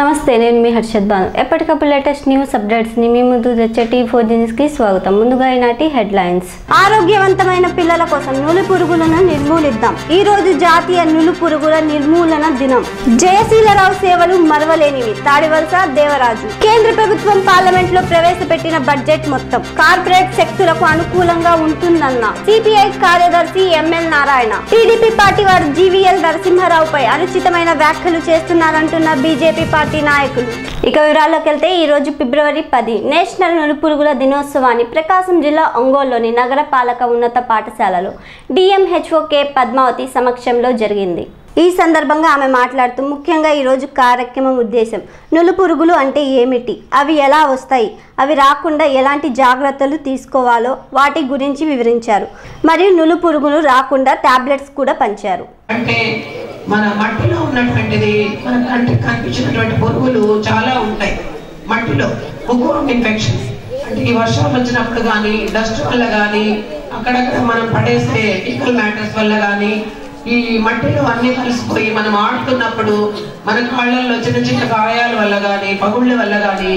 నమస్తే నేను మీ హర్షద్ బాను ఎప్పటికప్పుడు లేటెస్ట్ న్యూస్ అప్డేట్స్ ని మీ ముందు తెచ్చే టీ ఫోర్ న్యూస్ కి స్వాగతం ముందుగా ఈనాటి హెడ్లైన్స్ ఆరోగ్యవంతమైన పిల్లల కోసం నులి పురుగులను నిర్మూలిద్దాం ఈ రోజు జాతీయ నులి పురుగుల నిర్మూలన దినం జయశీలరావు సేవలు మరవలేనివి తాడివలస దేవరాజు కేంద్ర ప్రభుత్వం పార్లమెంట్ లో ప్రవేశపెట్టిన బడ్జెట్ మొత్తం కార్పొరేట్ శక్తులకు అనుకూలంగా ఉంటుందన్న సిపిఐ కార్యదర్శి ఎంఎల్ నారాయణ టీడీపీ పార్టీ వారు జీవీఎల్ నరసింహారావుపై అనుచితమైన వ్యాఖ్యలు చేస్తున్నారంటున్న బీజేపీ పార్టీ నాయకులు ఇక వివరాల్లోకి వెళ్తే ఈ రోజు ఫిబ్రవరి పది నేషనల్ నులుపురుగుల దినోత్సవాన్ని ప్రకాశం జిల్లా ఒంగోలులోని నగర పాలక ఉన్నత పాఠశాలలో డిఎంహెచ్ఓ కె పద్మావతి సమక్షంలో జరిగింది ఈ సందర్భంగా ఆమె మాట్లాడుతూ ముఖ్యంగా ఈరోజు కార్యక్రమం ఉద్దేశం నులుపురుగులు అంటే ఏమిటి అవి ఎలా వస్తాయి అవి రాకుండా ఎలాంటి జాగ్రత్తలు తీసుకోవాలో వాటి గురించి వివరించారు మరియు నులుపురుగులు రాకుండా టాబ్లెట్స్ కూడా పంచారు అంటే మన మట్టిలో ఉన్నటువంటిది మన కంటికి కనిపించినటువంటి పురుగులు చాలా ఉంటాయి మట్టిలో బుక్వామ్ ఇన్ఫెక్షన్ అంటే ఈ వర్షాలు వచ్చినప్పుడు కానీ డస్ట్ వల్ల కానీ అక్కడక్కడ మనం పడేసే ఈకల్ మ్యాటర్స్ వల్ల కానీ ఈ మట్టిలో అన్ని కలిసిపోయి మనం ఆడుతున్నప్పుడు మన కాళ్ళల్లో చిన్న చిన్న గాయాల వల్ల కానీ పగుళ్ళ వల్ల కానీ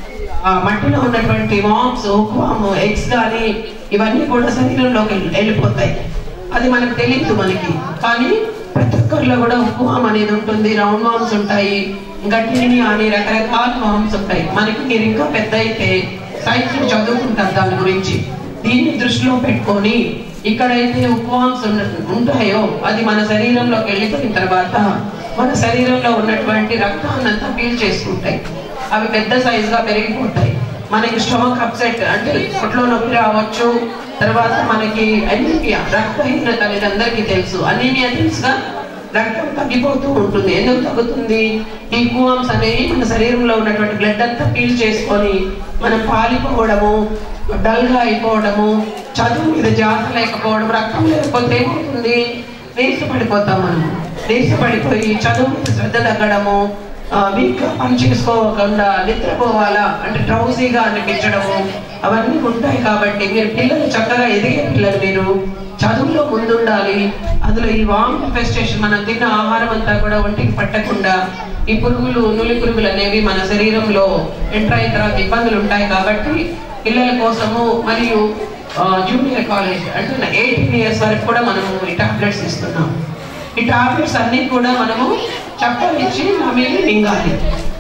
ఆ మట్టిలో ఉన్నటువంటి వామ్స్ హుక్వామ్ ఎగ్స్ కానీ ఇవన్నీ కూడా శరీరంలోకి వెళ్ళి- వెళ్ళిపోతాయి అది మనకు తెలియదు మనకి కానీ ప్రతి ఒక్కరిలో కూడా హుక్వామ్ అనేది ఉంటుంది రౌండ్ వామ్స్ ఉంటాయి గట్టిని అని రకరకాల వామ్స్ ఉంటాయి మనకి మీరు ఇంకా పెద్ద అయితే సైన్స్ చదువుకుంటారు దాని గురించి దీన్ని దృష్టిలో పెట్టుకొని ఇక్కడైతే ఉపవాంస్ ఉంటాయో అది మన శరీరంలోకి వెళ్ళిపోయిన తర్వాత మన శరీరంలో ఉన్నటువంటి రక్తాన్ని అంతా పీల్ చేసుకుంటాయి అవి పెద్ద size గా పెరిగిపోతాయి మనకి స్టమక్ అప్సెట్ అంటే పొట్లో నొప్పి రావచ్చు తర్వాత మనకి అనీమియా రక్తహీనత అనేది అందరికీ తెలుసు అనీమియా తెలుసుగా రక్తం తగ్గిపోతూ ఉంటుంది ఎందుకు తగ్గుతుంది ఈ కువామ్స్ అనేవి మన శరీరంలో ఉన్నటువంటి బ్లడ్ అంతా పీల్ చేసుకొని మనం పాలిపోవడము డల్ గా అయిపోవడము చదువు మీద జాత లేకపోవడం రక్తం లేకపోతే ఏమవుతుంది నీరసపడిపోతాం మనం నీరసపడిపోయి చదువు మీద శ్రద్ధ తగ్గడము వీక్ పని చేసుకోకుండా నిద్రపోవాలా అంటే డ్రౌజీగా అనిపించడము అవన్నీ ఉంటాయి కాబట్టి మీరు పిల్లలు చక్కగా ఎదిగే పిల్లలు మీరు చదువులో ముందుండాలి అందులో ఈ వామ్ ఇన్ఫెస్టేషన్ మనం తిన్న ఆహారం అంతా కూడా ఒంటికి పట్టకుండా ఈ పురుగులు నులి పురుగులు అనేవి మన శరీరంలో ఎంటర్ అయిన తర్వాత ఇబ్బందులు ఉంటాయి కాబట్టి పిల్లల కోసము మరియు జూనియర్ కాలేజ్ అంటే ఎయిటీన్ ఇయర్స్ వరకు కూడా మనము ఈ టాబ్లెట్స్ ఇస్తున్నాం ఈ టాబ్లెట్స్ అన్ని కూడా మనము చక్కలు ఇచ్చి నమిలి మింగాలి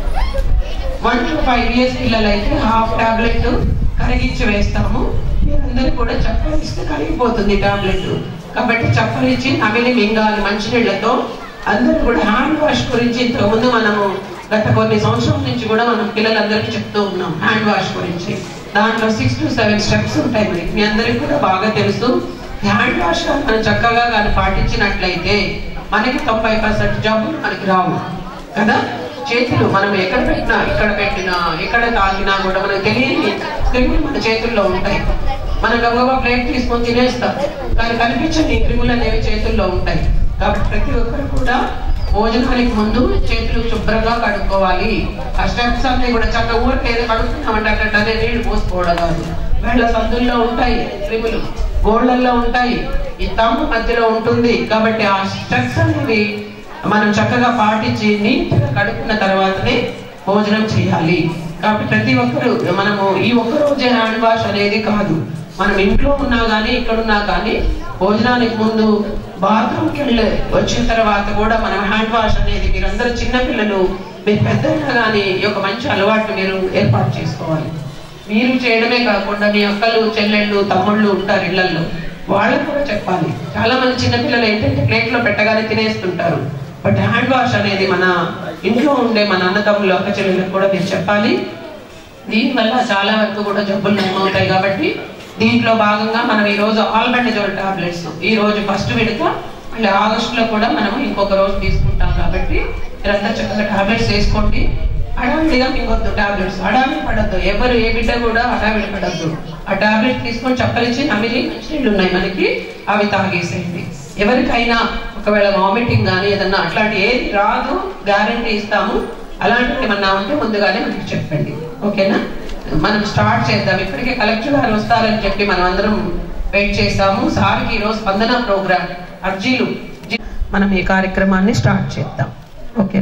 వన్ టు ఫైవ్ ఇయర్స్ పిల్లలైతే హాఫ్ టాబ్లెట్ కరిగించి వేస్తాము మీరందరూ కూడా చప్పలు ఇస్తే కరిగిపోతుంది టాబ్లెట్ కాబట్టి చప్పలు ఇచ్చి నమిలి మింగాలి మంచినీళ్ళతో అందరూ కూడా హ్యాండ్ వాష్ గురించి ఇంతకుముందు మనము గత కొన్ని సంవత్సరాల నుంచి కూడా మనం పిల్లలందరికీ చెప్తూ ఉన్నాం హ్యాండ్ వాష్ గురించి దాంట్లో సిక్స్ టు సెవెన్ స్టెప్స్ ఉంటాయి మరి మీ అందరికీ కూడా బాగా తెలుసు హ్యాండ్ వాష్ మనం చక్కగా కానీ పాటించినట్లయితే మనకి తొంభై పర్సెంట్ జబ్బులు మనకి రావు కదా చేతులు మనం ఎక్కడ పెట్టినా ఇక్కడ పెట్టినా ఎక్కడ తాకినా కూడా మనకు తెలియని క్రిములు మన చేతుల్లో ఉంటాయి మనం గబగబా ప్లేట్ తీసుకొని తినేస్తాం కానీ కనిపించని క్రిములు అనేవి చేతుల్లో ఉంటాయి కాబట్టి ప్రతి ఒక్కరు కూడా భోజనానికి ముందు చేతులు శుభ్రంగా కడుక్కోవాలి ఆ స్టెప్స్ అన్ని కూడా చక్కగా ఊరికి ఏదో కడుక్కున్నామంటే అక్కడ అదే నీళ్లు పోసుకోవడం కాదు వేళ్ళ సందుల్లో ఉంటాయి క్రిములు గోళ్ళల్లో ఉంటాయి ఈ తమ్ము మధ్యలో ఉంటుంది కాబట్టి ఆ స్టెప్స్ అనేవి మనం చక్కగా పాటించి నీట్గా కడుక్కున్న తర్వాతనే భోజనం చేయాలి కాబట్టి ప్రతి ఒక్కరు మనము ఈ ఒక్క రోజే హ్యాండ్ వాష్ అనేది కాదు మనం ఇంట్లో ఉన్నా కానీ ఇక్కడ ఉన్నా కానీ భోజనానికి ముందు బాత్రూమ్కి వెళ్ళి వచ్చిన తర్వాత కూడా మనం హ్యాండ్ వాష్ అనేది మీరందరూ చిన్నపిల్లలు మీరు పెద్దయినా కానీ ఈ యొక్క మంచి అలవాటు మీరు ఏర్పాటు చేసుకోవాలి మీరు చేయడమే కాకుండా మీ అక్కలు చెల్లెళ్ళు తమ్ముళ్ళు ఉంటారు ఇళ్లలో వాళ్ళకు కూడా చెప్పాలి చాలా మంది చిన్నపిల్లలు ఏంటంటే ప్లేట్ లో పెట్టగానే తినేస్తుంటారు బట్ హ్యాండ్ వాష్ అనేది మన ఇంట్లో ఉండే మన అన్నదమ్ములు అక్క చెల్లెళ్ళకి కూడా మీరు చెప్పాలి దీనివల్ల చాలా వరకు కూడా జబ్బులు నయమవుతాయి కాబట్టి దీంట్లో భాగంగా మనం ఈ రోజు ఆల్బెండజోల్ టాబ్లెట్స్ ఈ రోజు ఫస్ట్ విడత మళ్ళీ ఆగస్ట్ లో కూడా మనం ఇంకొక రోజు తీసుకుంటాం కాబట్టి మీరంతా చక్కగా టాబ్లెట్స్ వేసుకోండి హడావిడిగా మింగొద్దు టాబ్లెట్స్ హడావిడి పడద్దు ఎవరు ఏ బిడ్డ కూడా హడావిడి పడద్దు ఆ టాబ్లెట్ తీసుకొని చప్పలిచ్చి నమిలి మంచినీళ్ళు ఉన్నాయి మనకి అవి తాగేసేయండి ఎవరికైనా ఒకవేళ వామిటింగ్ కానీ ఏదన్నా అట్లాంటి ఏది రాదు గ్యారంటీ ఇస్తాము అలాంటివి ఏమన్నా ఉంటే ముందుగానే మనకి చెప్పండి ఓకేనా మనం స్టార్ట్ చేద్దాం ఇప్పటికే కలెక్టర్ గారు వస్తారని చెప్పి మనం అందరం వెయిట్ చేస్తాము సార్కి ఈరోజు స్పందన ప్రోగ్రామ్ అర్జీలు మనం ఈ కార్యక్రమాన్ని స్టార్ట్ చేద్దాం ఓకేనా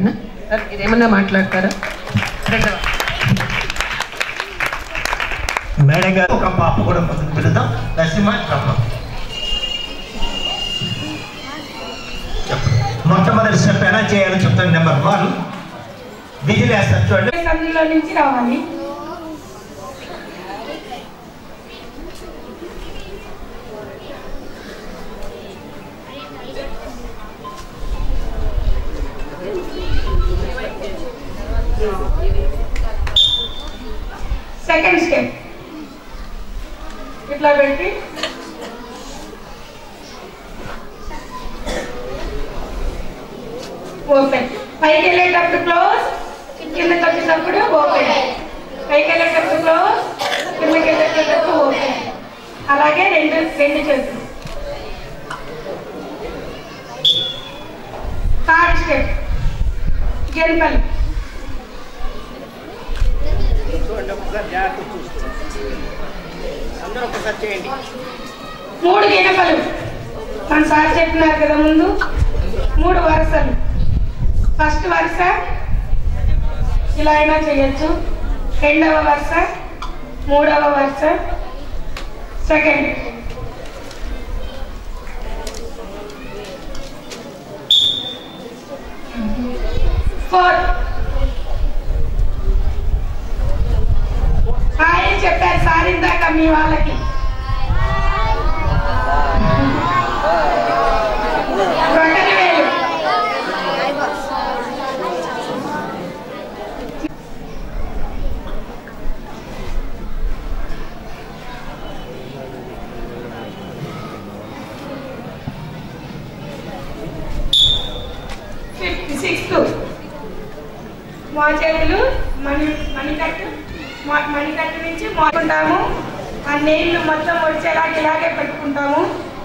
సార్ మీరు ఏమన్నా మాట్లాడతారా రెండవ మేడం గారు ఒక పాప కూడా ముందుకు పిలుద్దాం నరసింహ రమ్మ చెప్పండి. మొట్టమొదటి స్టెప్ ఎలా చేయాలో చెప్తాను నెంబర్ వన్ విజిల్ వేస్తారు చూడండి అందులో నుంచి రావాలి సెకండ్ స్టెప్ ఇట్లా పెట్టి ఓపెన్ పైకి వెళ్ళేటప్పుడు క్లోజ్ కిందకి వచ్చేటప్పుడు ఓపెన్ పైకి వెళ్ళేటప్పుడు క్లోజ్ కిందకి వెళ్ళేటప్పుడు ఓపెన్ అలాగే రెండు రెండు చేతులు థర్డ్ స్టెప్ గెంపలు మూడు గినపలు మన సార్ చెప్పినారు కదా ముందు మూడు వరుసలు ఫస్ట్ వరుస ఇలా అయినా చేయొచ్చు రెండవ వరుస మూడవ వరుస సెకండ్ ఫోర్త్ హాయ్ చెప్పారు సార్ ఇందాక మీ వాళ్ళకి రొట్టెల వేలు ఫిఫ్త్ సిక్స్త్ మా చేతులు మణి మణికట్టు మ- మణికట్టు నుంచి మోసుకుంటాము ఆ నీళ్లు మొత్తం వచ్చేలాగా ఇలాగే పెట్టుకుంటాము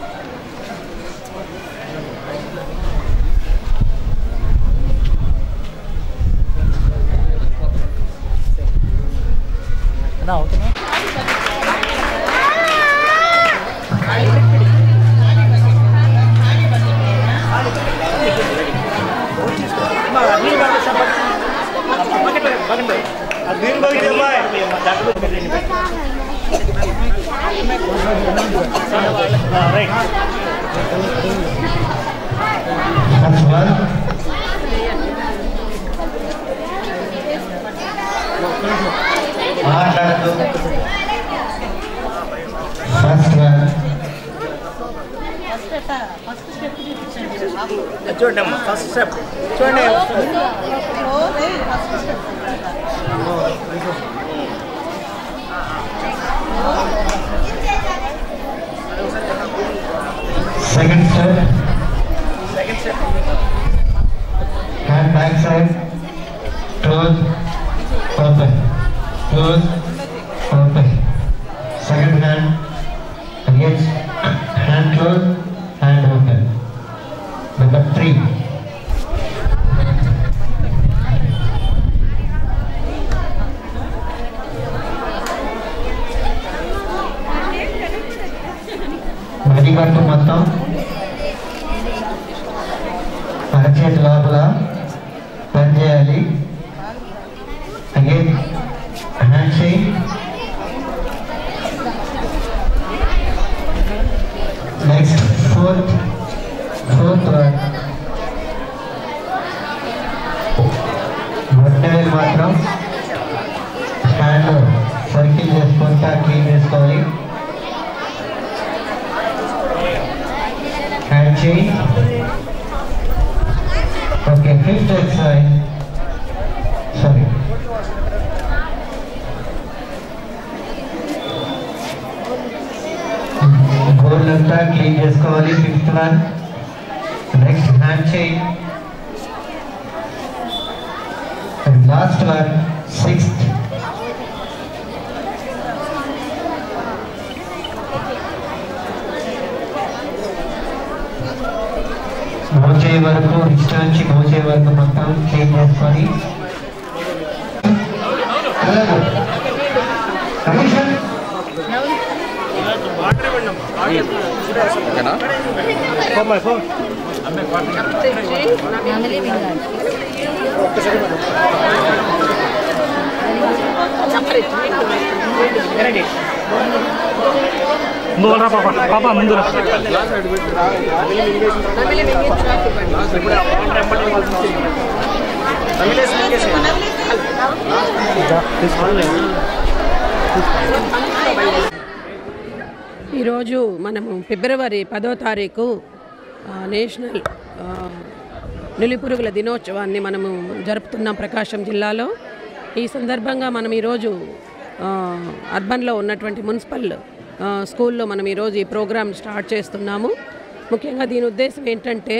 That's one. మాట్లాడుతూ ఫస్ట్ వన్ చూడండి అమ్మా ఫస్ట్ స్టెప్ చూడండి second step second step hand back side close open close open second hand against hand close hand open number three మడిగట్టు మొత్తం అరచేతి లోపల పని చేయాలి అగైన్ హ్యాండ్ చేయి నెక్స్ట్ ఫోర్త్ ఫోర్త్ వన్ మొట్టవేలు మాత్రం హ్యాండ్ సర్కిల్ చేసుకుంటా క్లీన్ చేసుకోవాలి హ్యాండ్ చేయి ఓకే ఫిఫ్త్ ఎక్సర్సైజ్ సారీ గోల్ అంతా క్లీన్ చేసుకోవాలి ఫిఫ్త్ వన్ నెక్స్ట్ హ్యాండ్ చేయి అండ్ లాస్ట్ వన్ సిక్స్త్ మోచే వరకు రిస్ట్ నుంచి మోచే వరకు మొత్తం క్లీన్ చేసుకొని అలాగే. కమిషన్ ఫోన్ మై ఫోన్ ఫ్యామిలీ వింగాలి ముందురా పాప పాప ముందురా ఈరోజు మనము ఫిబ్రవరి పదో తారీఖు ఆ, నేషనల్ ఆ, నులిపురుగుల దినోత్సవాన్ని మనము జరుపుతున్నాం ప్రకాశం జిల్లాలో ఈ సందర్భంగా మనం ఈరోజు ఆ, అర్బన్లో ఉన్నటువంటి మున్సిపల్ ఆ, స్కూల్లో మనం ఈరోజు ఈ ప్రోగ్రామ్ స్టార్ట్ చేస్తున్నాము ముఖ్యంగా దీని ఉద్దేశం ఏంటంటే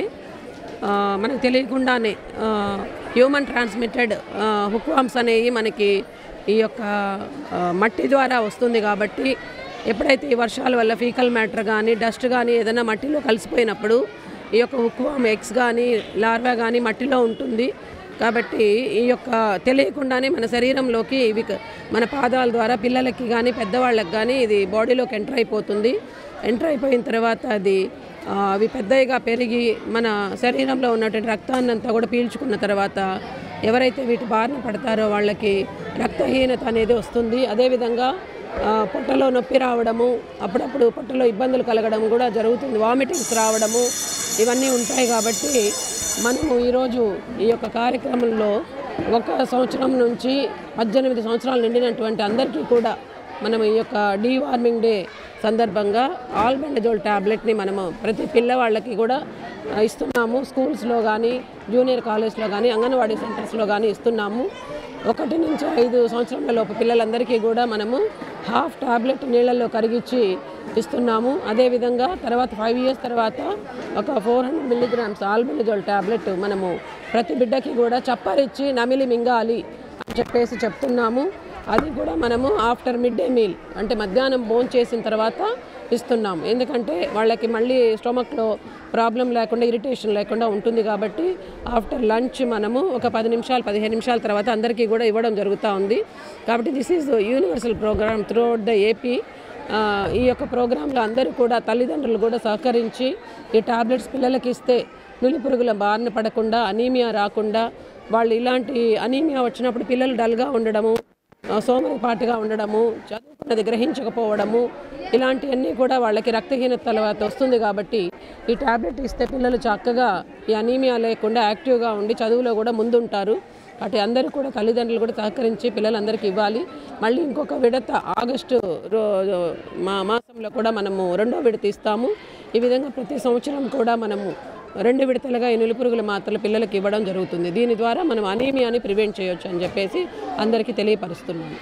ఆ, మనకు తెలియకుండానే హ్యూమన్ ట్రాన్స్మిటెడ్ హుక్వామ్స్ అనేవి మనకి ఈ యొక్క ఆ, మట్టి ద్వారా వస్తుంది కాబట్టి ఎప్పుడైతే ఈ వర్షాల వల్ల ఫీకల్ మ్యాటర్ కానీ డస్ట్ కానీ ఏదైనా మట్టిలో కలిసిపోయినప్పుడు ఈ యొక్క హుక్వామ్ ఎగ్స్ కానీ లార్వా కానీ మట్టిలో ఉంటుంది కాబట్టి ఈ యొక్క తెలియకుండానే మన శరీరంలోకి ఇవి క- మన పాదాల ద్వారా పిల్లలకి కానీ పెద్దవాళ్ళకి కానీ ఇది బాడీలోకి ఎంటర్ అయిపోతుంది ఎంటర్ అయిపోయిన తర్వాత అది ఆ, అవి పెద్దగా పెరిగి మన శరీరంలో ఉన్నటువంటి రక్తాన్ని అంతా కూడా పీల్చుకున్న తర్వాత ఎవరైతే వీటి బారిన పడతారో వాళ్ళకి రక్తహీనత అనేది వస్తుంది అదేవిధంగా ఆ, పొట్టలో నొప్పి రావడము అప్పుడప్పుడు పొట్టలో ఇబ్బందులు కలగడం కూడా జరుగుతుంది వామిటింగ్స్ రావడము ఇవన్నీ ఉంటాయి కాబట్టి మనము ఈరోజు ఈ యొక్క కార్యక్రమంలో ఒక సంవత్సరం నుంచి పద్దెనిమిది సంవత్సరాలు నిండినటువంటి అందరికీ కూడా మనం ఈ యొక్క డీవార్మింగ్ డే సందర్భంగా ఆల్బెండజోల్ ట్యాబ్లెట్ని మనము ప్రతి పిల్లవాళ్ళకి కూడా ఆ, ఇస్తున్నాము స్కూల్స్లో కానీ జూనియర్ కాలేజ్లో కానీ అంగన్వాడీ సెంటర్స్లో కానీ ఇస్తున్నాము ఒకటి నుంచి ఐదు సంవత్సరాల లోపు పిల్లలందరికీ కూడా మనము హాఫ్ టాబ్లెట్ నీళ్ళల్లో కరిగించి ఇస్తున్నాము అదేవిధంగా తర్వాత ఫైవ్ ఇయర్స్ తర్వాత ఒక four hundred milligrams albendazole tablet మనము ప్రతి బిడ్డకి కూడా చప్పరిచ్చి నమిలి మింగాలి అని చెప్పేసి చెప్తున్నాము అది కూడా మనము ఆఫ్టర్ మిడ్ డే మీల్ అంటే మధ్యాహ్నం భోజనం చేసిన తర్వాత ఇస్తున్నాం ఎందుకంటే వాళ్ళకి మళ్ళీ స్టొమక్లో ప్రాబ్లం లేకుండా ఇరిటేషన్ లేకుండా ఉంటుంది కాబట్టి ఆఫ్టర్ లంచ్ మనము ఒక పది నిమిషాలు పదిహేను నిమిషాల తర్వాత అందరికీ కూడా ఇవ్వడం జరుగుతూ ఉంది కాబట్టి this is universal program throughout the AP ఈ యొక్క ప్రోగ్రాంలో అందరూ కూడా తల్లిదండ్రులు కూడా సహకరించి ఈ టాబ్లెట్స్ పిల్లలకి ఇస్తే నులి పురుగుల బారిన పడకుండా అనీమియా రాకుండా వాళ్ళు ఇలాంటి అనీమియా వచ్చినప్పుడు పిల్లలు డల్గా ఉండడము ఆ, సోమరిపాటుగా ఉండడము చదువుకున్నది గ్రహించకపోవడము ఇలాంటివన్నీ కూడా వాళ్ళకి రక్తహీనత తర్వాత వస్తుంది కాబట్టి ఈ టాబ్లెట్ ఇస్తే పిల్లలు చక్కగా ఈ అనీమియా లేకుండా యాక్టివ్గా ఉండి చదువులో కూడా ముందుంటారు అటు అందరూ కూడా తల్లిదండ్రులు కూడా సహకరించి పిల్లలందరికీ ఇవ్వాలి మళ్ళీ ఇంకొక విడత ఆగస్టు రో మా మాసంలో కూడా మనము రెండో విడత ఇస్తాము ఈ విధంగా ప్రతి సంవత్సరం కూడా మనము రెండు విడతలుగా ఈ నులిపురుగుల మాత్రలు పిల్లలకి ఇవ్వడం జరుగుతుంది దీని ద్వారా మనం అనీమియాని ప్రివెంట్ చేయొచ్చు అని చెప్పేసి అందరికీ తెలియపరుస్తున్నాను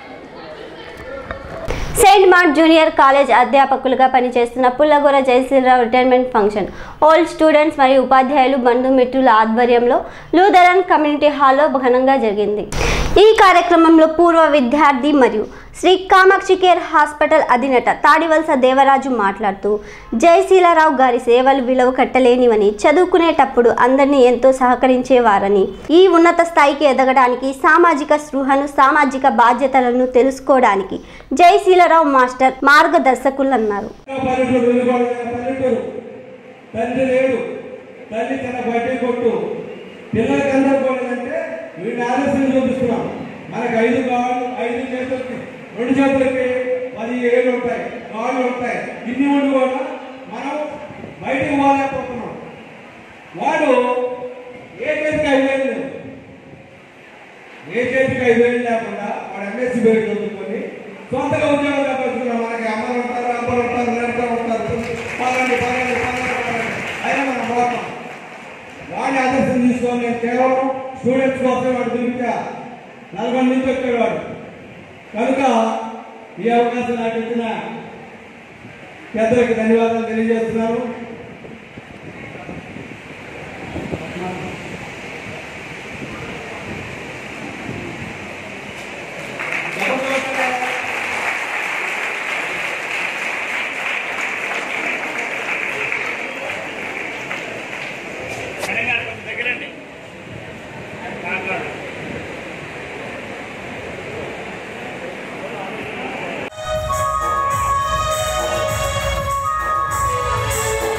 సెయింట్ మార్క్ జూనియర్ కాలేజ్ అధ్యాపకులుగా పనిచేస్తున్న Pullagora Jayashree Rao retirement function old students మరియు ఉపాధ్యాయులు బంధుమిత్రుల ఆధ్వర్యంలో లూథరన్ కమ్యూనిటీ హాల్లో ఘనంగా జరిగింది ఈ కార్యక్రమంలో పూర్వ విద్యార్థి మరియు శ్రీ కామాక్షి కేర్ హాస్పిటల్ అధినేత తాడివలస దేవరాజు మాట్లాడుతూ జయశీలరావు గారి సేవలు విలువ కట్టలేనివని చదువుకునేటప్పుడు అందరినీ ఎంతో సహకరించేవారని ఈ ఉన్నత స్థాయికి ఎదగడానికి సామాజిక స్పృహను సామాజిక బాధ్యతలను తెలుసుకోవడానికి జయశీలరావు మాస్టర్ మార్గదర్శకులన్నారు పల్లెటూరు వెళ్ళిపోవాలి పల్లెటూరు తండ్రి లేడు తల్లి తన బడ్డీ కొట్టు పిల్లలకి అందరూ పోలేదంటే వీడిని ఆలస్యం చూపిస్తున్నాం మనకు ఐదు కాళ్ళు ఐదు చేతులకి రెండు చేతులకి పది ఏళ్ళు ఉంటాయి కాళ్ళు ఉంటాయి ఇన్ని ఉండి కూడా మనం బయటికి పోలేకపోతున్నాం వాడు ఏ చేతికి ఐదు వేలు లేవు ఏ చేతికి ఐదు వేలు లేకుండా వాడు ఎంఎస్సీ బయట చదువుకొని సొంతగా ఉద్యోగం సంపాదించుకున్నాం మనకి అమ్మలు ఉంటారు అమ్మలు ఉంటారు నిరంతరం ఉంటారు పదండి పదండి పదండి పదండి అయినా మనం పోతాం వాడిని ఆదర్శం తీసుకొని నేను కేవలం స్టూడెంట్స్ కోసం వాడు దిగుతా నల్గొండ నుంచి వచ్చాడు వాడు కనుక ఈ అవకాశం నాకు ఇచ్చిన పెద్దలకు ధన్యవాదాలు తెలియజేస్తున్నాను Thank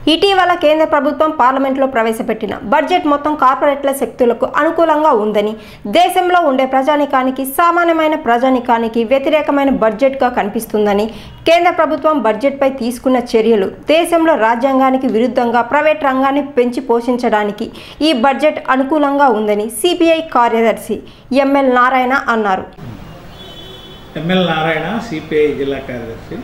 ఇటీవల కేంద్ర ప్రభుత్వం పార్లమెంట్లో ప్రవేశపెట్టిన బడ్జెట్ మొత్తం కార్పొరేట్ల శక్తులకు అనుకూలంగా ఉందని దేశంలో ఉండే ప్రజానికానికి సామాన్యమైన ప్రజానికానికి వ్యతిరేకమైన బడ్జెట్గా కనిపిస్తుందని కేంద్ర ప్రభుత్వం బడ్జెట్పై తీసుకున్న చర్యలు దేశంలో రాజ్యాంగానికి విరుద్ధంగా ప్రైవేట్ రంగాన్ని పెంచి పోషించడానికి ఈ బడ్జెట్ అనుకూలంగా ఉందని సిపిఐ కార్యదర్శి ఎంఎల్ నారాయణ అన్నారు ఎంఎల్ నారాయణ సిపిఐ జిల్లా కార్యదర్శి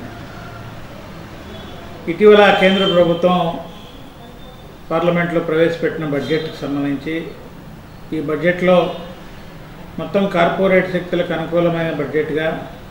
ఇటీవల కేంద్ర ప్రభుత్వం పార్లమెంట్లో ప్రవేశపెట్టిన బడ్జెట్కి సంబంధించి ఈ బడ్జెట్లో మొత్తం కార్పొరేట్ శక్తులకు అనుకూలమైన బడ్జెట్గా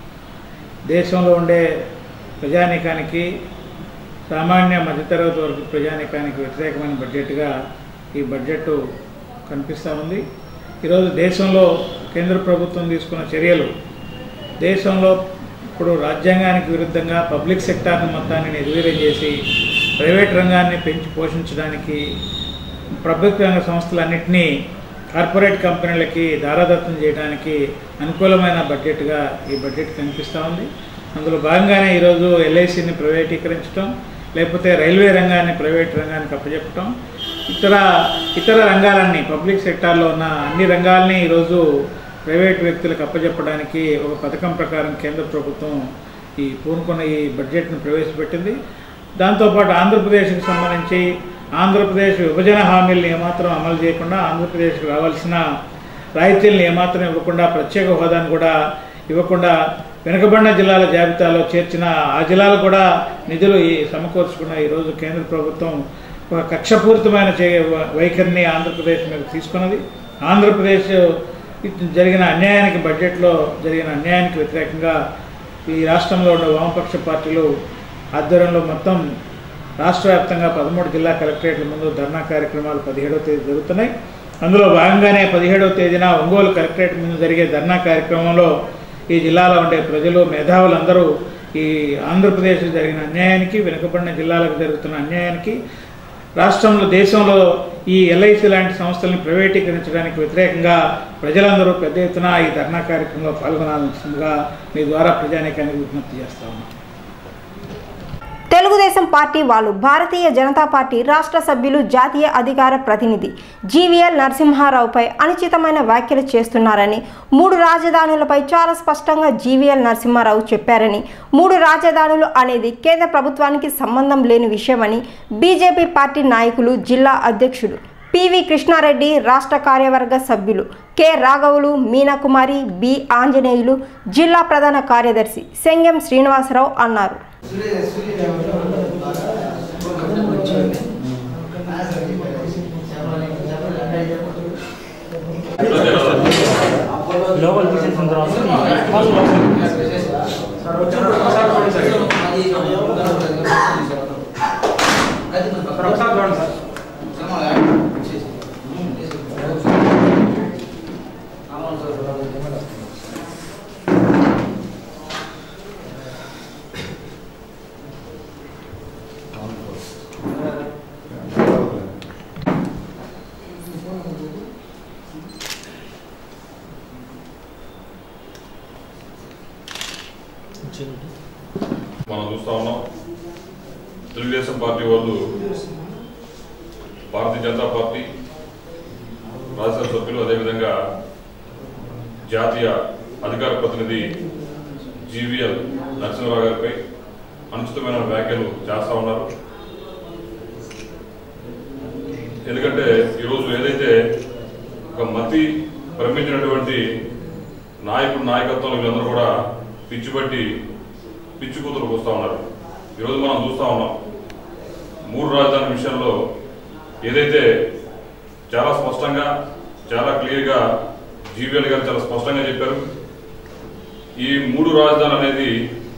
దేశంలో ఉండే ప్రజానీకానికి సామాన్య మధ్యతరగతి వర్గ ప్రజానీకానికి వ్యతిరేకమైన బడ్జెట్గా ఈ బడ్జెట్ కనిపిస్తూ ఉంది ఈరోజు దేశంలో కేంద్ర ప్రభుత్వం తీసుకున్న చర్యలు దేశంలో ఇప్పుడు రాజ్యాంగానికి విరుద్ధంగా పబ్లిక్ సెక్టార్ని మొత్తాన్ని నిర్వీర్యం చేసి ప్రైవేట్ రంగాన్ని పెంచి పోషించడానికి ప్రభుత్వ రంగ సంస్థలన్నింటినీ కార్పొరేట్ కంపెనీలకి దారాదత్తం చేయడానికి అనుకూలమైన బడ్జెట్గా ఈ బడ్జెట్ కనిపిస్తూ ఉంది అందులో భాగంగానే ఈరోజు ఎల్ఐసిని ప్రైవేటీకరించడం లేకపోతే రైల్వే రంగాన్ని ప్రైవేట్ రంగానికి అప్పచెప్పటం ఇతర ఇతర రంగాలన్నీ పబ్లిక్ సెక్టార్లో ఉన్న అన్ని రంగాల్ని ఈరోజు ప్రైవేట్ వ్యక్తులకు అప్పచెప్పడానికి ఒక పథకం ప్రకారం కేంద్ర ప్రభుత్వం ఈ పూనుకున్న ఈ బడ్జెట్ను ప్రవేశపెట్టింది దాంతోపాటు ఆంధ్రప్రదేశ్కి సంబంధించి ఆంధ్రప్రదేశ్ విభజన హామీలను ఏమాత్రం అమలు చేయకుండా ఆంధ్రప్రదేశ్కి రావాల్సిన రాయితీలను ఏమాత్రం ఇవ్వకుండా ప్రత్యేక హోదాను కూడా ఇవ్వకుండా వెనుకబడిన జిల్లాల జాబితాలో చేర్చిన ఆ జిల్లాలు కూడా నిధులు ఈ సమకూర్చుకున్న ఈరోజు కేంద్ర ప్రభుత్వం ఒక కక్షపూరితమైన చే వైఖరిని ఆంధ్రప్రదేశ్ మీద తీసుకున్నది ఆంధ్రప్రదేశ్ జరిగిన అన్యాయానికి బడ్జెట్లో జరిగిన అన్యాయానికి వ్యతిరేకంగా ఈ రాష్ట్రంలో ఉన్న వామపక్ష పార్టీలు ఆధ్వర్యంలో మొత్తం రాష్ట్ర వ్యాప్తంగా పదమూడు జిల్లా కలెక్టరేట్ల ముందు ధర్నా కార్యక్రమాలు పదిహేడవ తేదీ జరుగుతున్నాయి అందులో భాగంగానే పదిహేడవ తేదీన ఒంగోలు కలెక్టరేట్ ముందు జరిగే ధర్నా కార్యక్రమంలో ఈ జిల్లాలో ఉండే ప్రజలు మేధావులందరూ ఈ ఆంధ్రప్రదేశ్ జరిగిన అన్యాయానికి వెనుకబడిన జిల్లాలకు జరుగుతున్న అన్యాయానికి రాష్ట్రంలో దేశంలో ఈ ఎల్ఐసి లాంటి సంస్థల్ని ప్రైవేటీకరించడానికి వ్యతిరేకంగా ప్రజలందరూ పెద్ద ఎత్తున ఈ ధర్నా కార్యక్రమంలో పాల్గొనాల్సిందిగా మీ ద్వారా ప్రజానీకానికి విజ్ఞప్తి చేస్తా ఉన్నాం తెలుగుదేశం పార్టీ వాళ్ళు భారతీయ జనతా పార్టీ రాష్ట్ర సభ్యులు జాతీయ అధికార ప్రతినిధి జీవీఎల్ నరసింహారావుపై అనుచితమైన వ్యాఖ్యలు చేస్తున్నారని మూడు రాజధానులపై చాలా స్పష్టంగా జీవీఎల్ నరసింహారావు చెప్పారని మూడు రాజధానులు అనేది కేంద్ర ప్రభుత్వానికి సంబంధం లేని విషయమని బీజేపీ పార్టీ నాయకులు జిల్లా అధ్యక్షుడు పివి కృష్ణారెడ్డి రాష్ట్ర కార్యవర్గ సభ్యులు కె రాఘవులు మీనాకుమారి బి ఆంజనేయులు జిల్లా ప్రధాన కార్యదర్శి సెంగెం శ్రీనివాసరావు అన్నారు లోపల తీసేసిన తర్వాత వాళ్ళు ఒకసారి చూడండి సార్ మనం చూస్తా ఉన్నాం తెలుగుదేశం పార్టీ వాళ్ళు భారతీయ జనతా పార్టీ రాజ్యసభ సభ్యులు అదేవిధంగా జాతీయ అధికార ప్రతినిధి జీవీఎల్ నరసింహరావు గారిపై అనుచితమైన వ్యాఖ్యలు చేస్తా ఉన్నారు ఎందుకంటే ఈరోజు ఏదైతే ఒక మతి భ్రమించినటువంటి నాయకుడు నాయకత్వంలో వీళ్ళందరూ కూడా పిచ్చిపట్టి పిచ్చి కూతురు వస్తూ ఉన్నారు ఈరోజు మనం చూస్తూ ఉన్నాం మూడు రాజధాని విషయంలో ఏదైతే చాలా స్పష్టంగా చాలా క్లియర్గా జీవీఎల్ గారు చాలా స్పష్టంగా చెప్పారు ఈ మూడు రాజధాని అనేది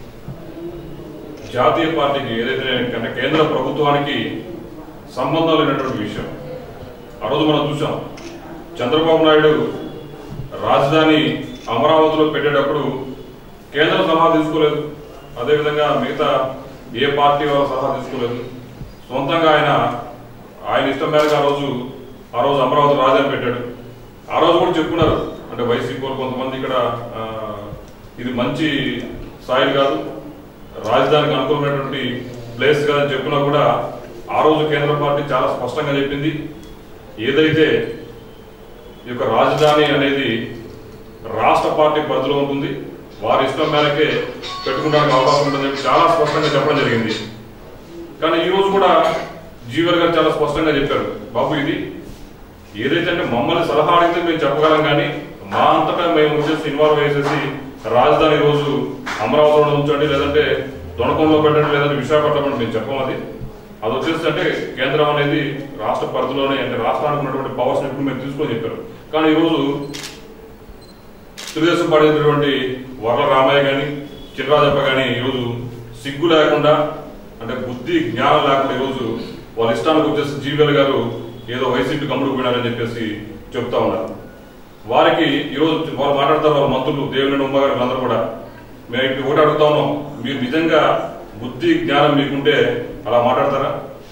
జాతీయ పార్టీకి ఏదైతే అంటే కేంద్ర ప్రభుత్వానికి సంబంధం లేనటువంటి విషయం ఆ రోజు మనం చూసాం చంద్రబాబు నాయుడు రాజధాని అమరావతిలో పెట్టేటప్పుడు కేంద్రం సలహా తీసుకోలేదు అదేవిధంగా మిగతా ఏ పార్టీ వాళ్ళ సలహా తీసుకోలేదు సొంతంగా ఆయన ఆయన ఇష్టం మేరకు ఆ రోజు ఆ రోజు అమరావతి రాజధాని పెట్టాడు ఆ రోజు కూడా చెప్పుకున్నారు అంటే వైసీపీ వాళ్ళు కొంతమంది ఇక్కడ ఆ, ఇది మంచి సాయిల్ కాదు రాజధానికి అనుకూలమైనటువంటి ప్లేస్ కాదని చెప్పినా కూడా ఆ రోజు కేంద్ర పార్టీ చాలా స్పష్టంగా చెప్పింది ఏదైతే ఈ యొక్క రాజధాని అనేది రాష్ట్ర పార్టీ పరిధిలో ఉంటుంది వారి ఇష్టం మేరకే పెట్టుకోవడానికి అవకాశం ఉంటుందని చెప్పి చాలా స్పష్టంగా చెప్పడం జరిగింది కానీ ఈ రోజు కూడా జీవర్ గారు చాలా స్పష్టంగా చెప్పారు బాబు ఇది ఏదైతే అంటే మమ్మల్ని సలహా అడిగితే మేము చెప్పగలం కానీ మా అంతటా మేము వచ్చేసి ఇన్వాల్వ్ చేసేసి రాజధాని ఈ రోజు అమరావతిలో ఉంచండి లేదంటే దొనకంలో పెట్టండి లేదంటే విశాఖపట్నం అని మేము చెప్పం అది అది వచ్చేసి అంటే కేంద్రం అనేది రాష్ట్ర పరిధిలోనే అంటే రాష్ట్రానికి ఉన్నటువంటి పవర్స్ ఇప్పుడు మేము తీసుకొని చెప్పారు కానీ ఈరోజు తెలుగుదేశం పాడేటటువంటి వరల రామయ్య కానీ చినరాజప్ప కానీ ఈరోజు సిగ్గు లేకుండా అంటే బుద్ధి జ్ఞానం లేకుండా ఈరోజు వాళ్ళ ఇష్టానికి వచ్చేసి జీవీఎల్ గారు ఏదో వైసీపీ కమ్ముడు పోయినారని చెప్పేసి చెప్తా ఉన్నారు వారికి ఈరోజు వాళ్ళు మాట్లాడతారు వాళ్ళ మంత్రులు దేవుని ఉమ్మ గారు అందరూ కూడా మేము ఇప్పుడు ఒకటి అడుగుతా ఉన్నాం మీరు నిజంగా బుద్ధి జ్ఞానం మీకుంటే అలా మాట్లాడతారా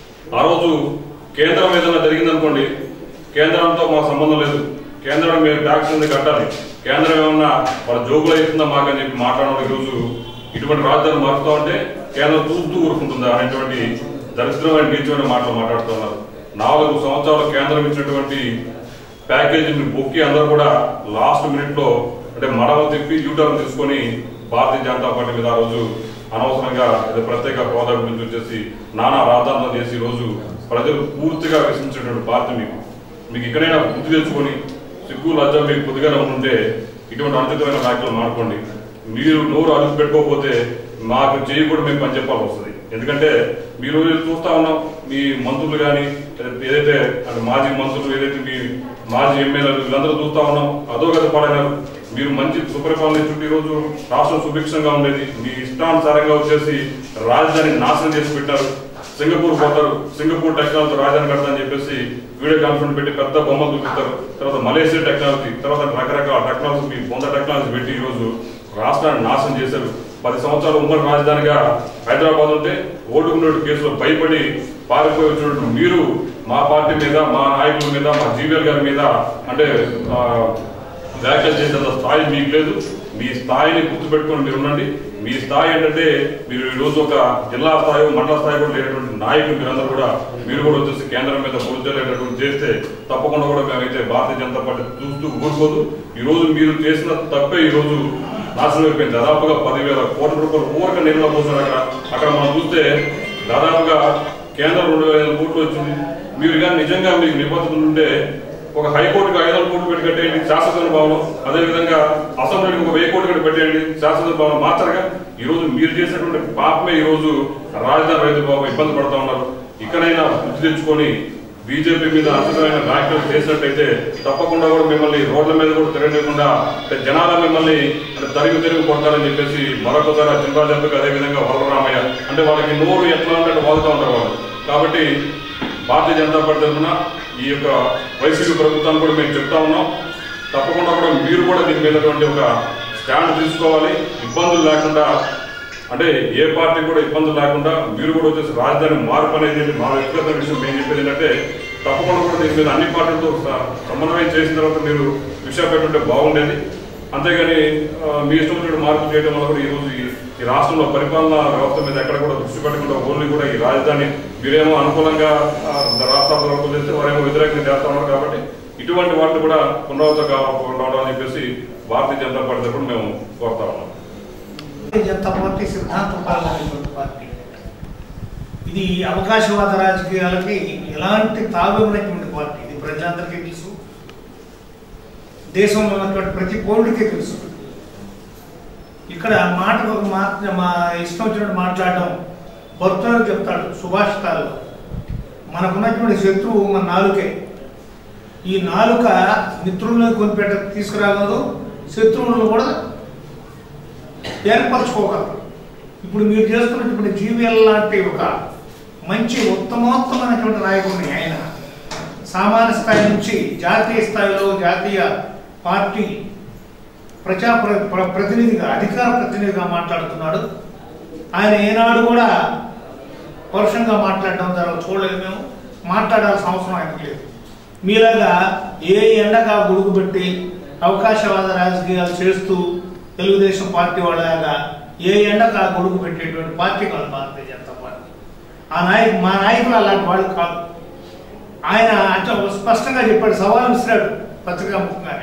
ఆ రోజు కేంద్రం ఏదైనా జరిగిందనుకోండి కేంద్రంతో మాకు సంబంధం లేదు కేంద్రం మీరు ట్యాక్స్ ఉంది కట్టాలి కేంద్రం ఏమన్నా వాళ్ళ జోబులు అవుతుందా మాకని చెప్పి మాట్లాడడం ఈరోజు ఇటువంటి రాజధాని మారుతా ఉంటే కేంద్రం చూస్తూ ఊరుకుంటుందా అనేటువంటి దరిద్రమైన నీచమైన మాటలు మాట్లాడుతున్నారు నాలుగు సంవత్సరాలు కేంద్రం ఇచ్చినటువంటి ప్యాకేజీని బొక్కి అందరూ కూడా లాస్ట్ మినిట్ లో అంటే మడవ తిప్పి యూటర్న్ తీసుకొని భారతీయ జనతా పార్టీ మీద ఆ రోజు అనవసరంగా ఏదో ప్రత్యేక హోదా గురించి వచ్చేసి నానా రాద్ధాంతం చేసి ఈ రోజు ప్రజలు పూర్తిగా విశ్వసించేటువంటి పార్టీ మీకు మీకు ఇక్కడైనా బుద్ధి తెచ్చుకొని సిగ్గు లజ్జ మీకు కొద్దిగానే ఉంటే ఇటువంటి అనుచితమైన వ్యాఖ్యలు మానుకోండి మీరు నోరు అదుపు పెట్టుకోకపోతే మాకు చేయి కూడా మేము పని చెప్పాల్సి వస్తుంది ఎందుకంటే మీరు చూస్తా ఉన్నాం మీ మంత్రులు కానీ ఏదైతే అంటే మాజీ మంత్రులు ఏదైతే మీ మాజీ ఎమ్మెల్యేలు వీళ్ళందరూ చూస్తా ఉన్నాం అదో గత పడగారు మీరు మంచి సుపరిపాలన చుట్టూ ఈ రోజు రాష్ట్రం సుభిక్షంగా ఉండేది మీ ఇష్టానుసారంగా వచ్చేసి రాజధాని నాశనం చేసి పెట్టారు సింగపూర్ పోతారు సింగపూర్ టెక్నాలజీ రాజధాని కడతా అని చెప్పేసి వీడియో కాన్ఫరెన్స్ పెట్టి పెద్ద బొమ్మలు చూపిస్తారు తర్వాత మలేషియా టెక్నాలజీ తర్వాత రకరకాల టెక్నాలజీ మీ బొంద టెక్నాలజీ పెట్టి ఈ రోజు రాష్ట్రాన్ని నాశనం చేశారు పది సంవత్సరాలు ఉమ్మడి రాజధానిగా హైదరాబాద్ ఉంటే ఓటుకున్నటువంటి కేసులో భయపడి పారిపోయి వచ్చినటువంటి మీరు మా పార్టీ మీద మా నాయకుల మీద మా జీవీఎల్ గారి మీద అంటే ఆ, వ్యాఖ్యలు చేసేంత స్థాయి మీకు లేదు మీ స్థాయిని గుర్తుపెట్టుకొని మీరు ఉండండి మీ స్థాయి ఏంటంటే మీరు ఈ రోజు ఒక జిల్లా స్థాయి మండల స్థాయి కూడా లేనటువంటి నాయకులు మీరందరూ కూడా మీరు కూడా వచ్చేసి కేంద్రం మీద బుద్ధలేటటువంటి చేస్తే తప్పకుండా కూడా మేమైతే భారతీయ జనతా పార్టీ చూస్తూ ఊరుకోదు ఈ రోజు మీరు చేసిన తప్పే ఈ రోజు నాశనం అయిపోయింది దాదాపుగా పదివేల కోట్ల రూపాయలు ఊరక నీళ్ళ పోసారు అక్కడ అక్కడ మనం చూస్తే దాదాపుగా కేంద్రం రెండు వేల ఐదు కోట్లు వచ్చింది మీరు కానీ నిజంగా మీకు నిబద్ధతలు ఉంటే ఒక హైకోర్టుకి ఐదు వందల కోట్లు పెట్టి కట్టేయండి శాసన భవనం అదేవిధంగా అసెంబ్లీకి ఒక వెయ్యి కోట్లు కట్టి పెట్టేయండి శాసన భవనం మార్చరుగా ఈ రోజు మీరు చేసినటువంటి పాపమే ఈ రోజు రాజధాని రైతు బాబు ఇబ్బంది పడతా ఉన్నారు ఇక్కడైనా బుద్ధి తెచ్చుకొని బీజేపీ మీద అద్భుతమైన వ్యాఖ్యలు చేసినట్టయితే తప్పకుండా కూడా మిమ్మల్ని రోడ్ల మీద కూడా తిరగకుండా అంటే జనాల మిమ్మల్ని అంటే తరిగి తిరిగి కొడతారని చెప్పేసి మరొకసారి చంద్రాజప్పకి అదేవిధంగా వరలరామయ్య అంటే వాళ్ళకి నోరు ఎట్లా అంటే వాదుతూ ఉంటారు వాళ్ళు కాబట్టి భారతీయ జనతా పార్టీ తరఫున ఈ యొక్క వైసీపీ ప్రభుత్వాన్ని కూడా మేము చెప్తా ఉన్నాం తప్పకుండా కూడా మీరు కూడా దీని మీద ఒక స్టాండ్ తీసుకోవాలి ఇబ్బందులు లేకుండా అంటే ఏ పార్టీ కూడా ఇబ్బందులు లేకుండా మీరు కూడా వచ్చేసి రాజధాని మార్పు అనేది మా వ్యక్తిగత విషయం మేము చెప్పేది ఏంటంటే తప్పకుండా కూడా దీని మీద అన్ని పార్టీలతో స- సమన్వయం చేసిన తర్వాత మీరు విషయం ఉంటే బాగుండేది అంతేగాని ఆ, మీ ఇష్టం వచ్చినట్టు మార్పు చేయడం వల్ల కూడా ఈ రోజు ఈ- ఈ రాష్ట్రంలో పరిపాలనా వ్యవస్థ మీద ఎక్కడ కూడా దృష్టి పెట్టకుండా ఓన్లీ కూడా ఈ రాజధాని మీరేమో అనుకూలంగా ఆ, రాష్ట్రాలు వరకు చేస్తే వారేమో వ్యతిరేకంగా చేస్తా ఉన్నారు కాబట్టి ఇటువంటి వాటిని కూడా పునరావృతం కాకుండా అని చెప్పేసి భారతీయ జనతా పార్టీ తరఫున మేము కోరుతా ఉన్నాం భారతీయ జనతా పార్టీ సిద్ధాంత పాలనటువంటి పార్టీ ఇది అవకాశవాద రాజకీయాలకి ఎలాంటి తావివ్వనటువంటి పార్టీ ఇది ప్రజలందరికీ తెలుసు దేశంలో ఉన్నటువంటి ప్రతి పౌరుడికి తెలుసు ఇక్కడ మాటకు ఒక మాట మా ఇష్టం వచ్చినట్టు మాట్లాడడం భక్తులకు చెప్తాడు సుభాషితాల్లో మనకున్నటువంటి శత్రువు మన నాలుకే ఈ నాలుక మిత్రులను కొనిపెట్ట తీసుకురాగలదు శత్రువులను కూడా ఏర్పరచుకోగలరు ఇప్పుడు మీరు చేస్తున్నటువంటి జీవీఎల్ లాంటి ఒక మంచి ఉత్తమోత్తమైనటువంటి నాయకుడిని ఆయన సామాన్య స్థాయి నుంచి జాతీయ స్థాయిలో జాతీయ పార్టీ ప్రజా ప్ర- ప్ర- ప్రతినిధిగా అధికార ప్రతినిధిగా మాట్లాడుతున్నాడు ఆయన ఏనాడు కూడా పరుషంగా మాట్లాడడం ద్వారా చూడలేదు మేము మాట్లాడాల్సిన అవసరం ఆయనకు లేదు మీలాగా ఏ ఎండగా గొడుగు పెట్టి అవకాశవాద రాజకీయాలు చేస్తూ తెలుగుదేశం పార్టీ వాళ్ళలాగా ఏ ఎండగా గొడుగు పెట్టేటువంటి పార్టీ కాదు భారతీయ జనతా పార్టీ ఆ నాయకు మా నాయకులు అలాంటి వాళ్ళు కాదు ఆయన అంటే స్పష్టంగా చెప్పాడు సవాల్ విసిరాడు పత్రికా ముఖంగానే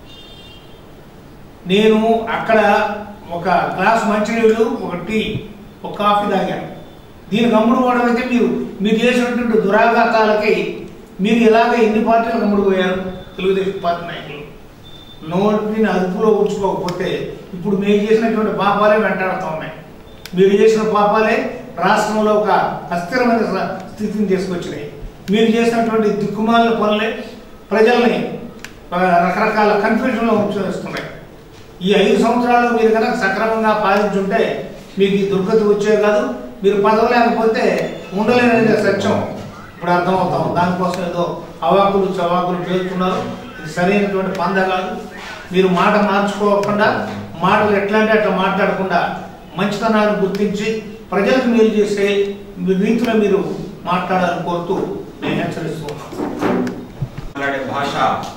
నేను అక్కడ ఒక గ్లాస్ మంచినీళ్ళు ఒక టీ ఒక కాఫీ తాగాను దీనికి అమ్ముడు పోవడం అయితే మీరు మీరు చేసినటువంటి దురాఘాతాలకి మీరు ఇలాగ ఎన్ని పార్టీలకు అమ్ముడు పోయారు తెలుగుదేశం పార్టీ నాయకులు నోటిని అదుపులో ఉంచుకోకపోతే ఇప్పుడు మీరు చేసినటువంటి పాపాలే వెంటాడుతూ ఉన్నాయి మీరు చేసిన పాపాలే రాష్ట్రంలో ఒక అస్థిరమైన స- స్థితిని తీసుకొచ్చినాయి మీరు చేసినటువంటి దిక్కుమాల పనులే ప్రజల్ని ఆ, రకరకాల కన్ఫ్యూజన్లో ఉంచేస్తున్నాయి ఈ ఐదు సంవత్సరాలు మీరు కనుక సక్రమంగా పాలించుంటే మీకు ఈ దుర్గతి వచ్చే కాదు మీరు పదవి లేకపోతే ఉండలేననే సత్యం ఇప్పుడు అర్థమవుతాం దానికోసం ఏదో అవాకులు చవాకులు పేరుతున్నారు ఇది సరైనటువంటి పంద కాదు మీరు మాట మార్చుకోకుండా మాటలు ఎట్లా అంటే అట్లా మాట్లాడకుండా మంచితనాన్ని గుర్తించి ప్రజలకు మేలు చేసే మీ రీతిలో మీరు మాట్లాడాలని కోరుతూ నేను హెచ్చరిస్తూ ఉన్నాను మాట్లాడే భాష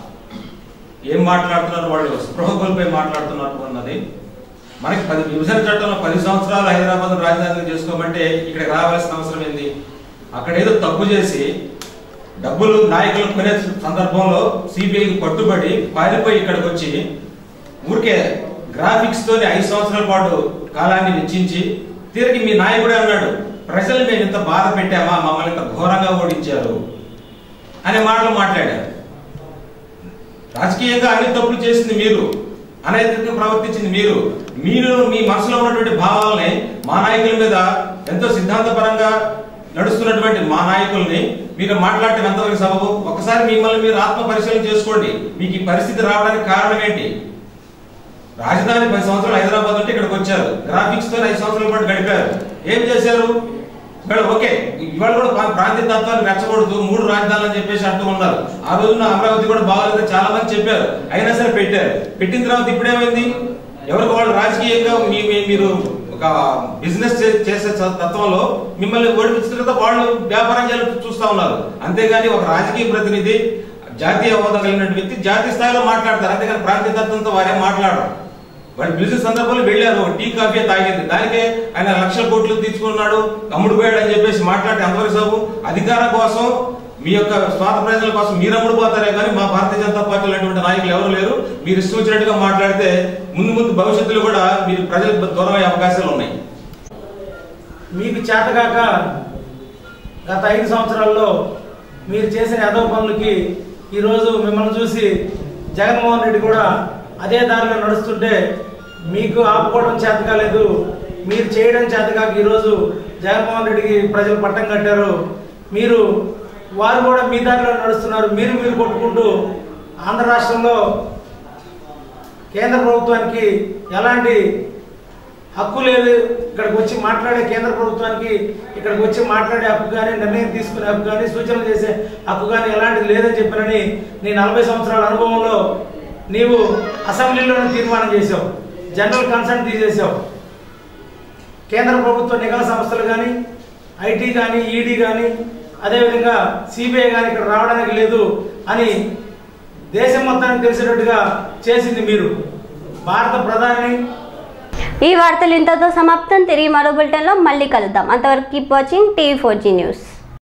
ఏం మాట్లాడుతున్నారు వాళ్ళు స్పృహ కోల్పోయి మాట్లాడుతున్నారు అన్నది మనకి పది విభజన చట్టంలో పది సంవత్సరాలు హైదరాబాద్ రాజధాని చేసుకోమంటే ఇక్కడికి రావాల్సిన అవసరం ఏంది అక్కడ ఏదో తప్పు చేసి డబ్బులు నాయకులు కొనే సందర్భంలో సిబిఐకి పట్టుబడి పారిపోయి ఇక్కడికి వచ్చి ఊరికే గ్రాఫిక్స్ తోని ఐదు సంవత్సరాల పాటు కాలాన్ని వెచ్చించి తిరిగి మీ నాయకుడే అన్నాడు ప్రజలు మేము ఇంత బాధ పెట్టామా మమ్మల్ని ఇంత ఘోరంగా ఓడించారు అనే మాటలు మాట్లాడారు రాజకీయంగా అన్ని తప్పులు చేసింది మీరు అనైతికంగా ప్రవర్తించింది మీరు మీరు మీ మనసులో ఉన్నటువంటి భావాలని మా నాయకుల మీద ఎంతో సిద్ధాంతపరంగా నడుస్తున్నటువంటి మా నాయకుల్ని మీరు మాట్లాడటం ఎంతవరకు సబబు ఒకసారి మిమ్మల్ని మీరు ఆత్మ పరిశీలన చేసుకోండి మీకు ఈ పరిస్థితి రావడానికి కారణం ఏంటి రాజధాని పది సంవత్సరాలు హైదరాబాద్ ఉంటే ఇక్కడికి వచ్చారు గ్రాఫిక్స్ తో ఐదు సంవత్సరాల పాటు గడిపారు ఏం చేశారు ఇవాళ ఓకే ఇవాళ కూడా ప్రా- ప్రాంతీయ తత్వాన్ని రెచ్చగొడుతూ మూడు రాజధానులు అని చెప్పేసి అంటూ ఉన్నారు ఆ రోజున అమరావతి కూడా బాగాలేదు చాలా మంది చెప్పారు అయినా సరే పెట్టారు పెట్టిన తర్వాత ఇప్పుడేమైంది ఎవరికి వాళ్ళు రాజకీయంగా మీ మీ- మీరు ఒక బిజినెస్ చేసే స- తత్వంలో మిమ్మల్ని ఓడిపించిన తర్వాత వాళ్ళు వ్యాపారం చేయాలని చూస్తా ఉన్నారు అంతేగాని ఒక రాజకీయ ప్రతినిధి జాతీయ హోదా కలిగిన వ్యక్తి జాతీయ స్థాయిలో మాట్లాడతారు అంతేగాని ప్రాంతీయ తత్వంతో వారేం మాట్లాడరు వాళ్ళు బిజినెస్ సందర్భంలో వెళ్ళారు ఒక టీ కాఫీ తాగింది దానికే ఆయన లక్షల కోట్లు తీసుకున్నాడు అమ్ముడు పోయాడు అని చెప్పేసి మాట్లాడి అంతవరకు సాగు అధికారం కోసం మీ యొక్క స్వార్థ ప్రయోజనాల కోసం మీరు అమ్ముడు పోతారే కానీ మా భారతీయ జనతా పార్టీ అటువంటి నాయకులు ఎవరు లేరు మీరు ఇష్టం వచ్చినట్టుగా మాట్లాడితే ముందు ముందు భవిష్యత్తులో కూడా మీరు ప్రజలకు దూరం అయ్యే అవకాశాలు ఉన్నాయి మీకు చేతగాక గత ఐదు సంవత్సరాల్లో మీరు చేసిన యాదవ పనులకి ఈరోజు మిమ్మల్ని చూసి జగన్మోహన్ రెడ్డి కూడా అదే దారిలో నడుస్తుంటే మీకు ఆపుకోవడం చేత కాలేదు మీరు చేయడం చేత కాక ఈరోజు జగన్మోహన్ రెడ్డికి ప్రజలు పట్టం కట్టారు మీరు వారు కూడా మీ దారిలో నడుస్తున్నారు మీరు మీరు కొట్టుకుంటూ ఆంధ్ర రాష్ట్రంలో కేంద్ర ప్రభుత్వానికి ఎలాంటి హక్కు లేదు ఇక్కడికి వచ్చి మాట్లాడే కేంద్ర ప్రభుత్వానికి ఇక్కడికి వచ్చి మాట్లాడే హక్కు కానీ నిర్ణయం తీసుకునే హక్కు కానీ సూచనలు చేసే హక్కు కానీ ఎలాంటిది లేదని చెప్పినని నీ నలభై సంవత్సరాల అనుభవంలో నీవు అసెంబ్లీలోనే తీర్మానం చేసావు జనరల్ కన్సర్న్ తీసేసావు కేంద్ర ప్రభుత్వ నిఘా సంస్థలు కానీ ఐటీ కానీ ఈడీ కానీ అదేవిధంగా సిబిఐ కానీ ఇక్కడ రావడానికి లేదు అని దేశం మొత్తానికి తెలిసేటట్టుగా చేసింది మీరు భారత ప్రధాని ఈ వార్తలు ఇంతతో సమాప్తం తిరిగి మరో బులెటిన్లో మళ్ళీ కలుద్దాం అంతవరకు keep watching TV four G news